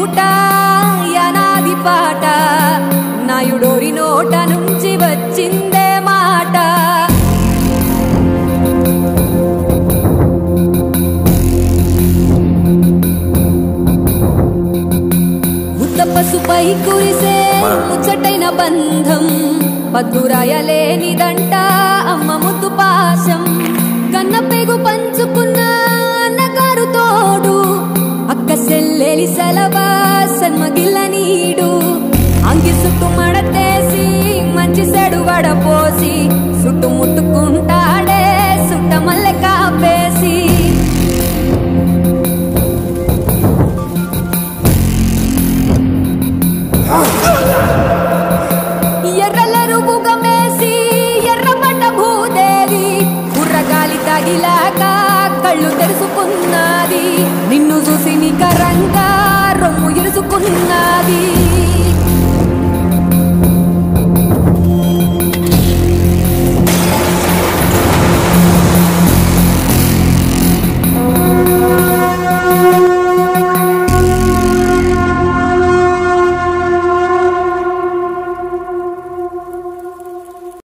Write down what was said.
నోట యనాది పాట నాయుడోరి నోట నుంచి వచ్చిందే మాట ఉత్త పసుపై కురిసే ముచ్చటైన బంధం పద్దురాయలేనిదంట అమ్మ ముద్దు పాశం కన్న పెగు పంచుకున్న అన్నగారు తోడు అక్క సెల్లెలి సెలవా సన్మగిల్ల నీడు అంగి సుట్టు మడతేసి మంచి సెడు వడపోసి సుట్టు ముట్టుకుంటాడే సుట్ట మల్లె కాపేసి ఎర్రలెరుగుగా మేసి ఎర్రబండ భూదేవి కుర్రగాలి తగిలాక కళ్ళు తెరుచుకున్నది నిన్ను చూసి నికరంగా రొమ్ము ఇరుచుకున్నది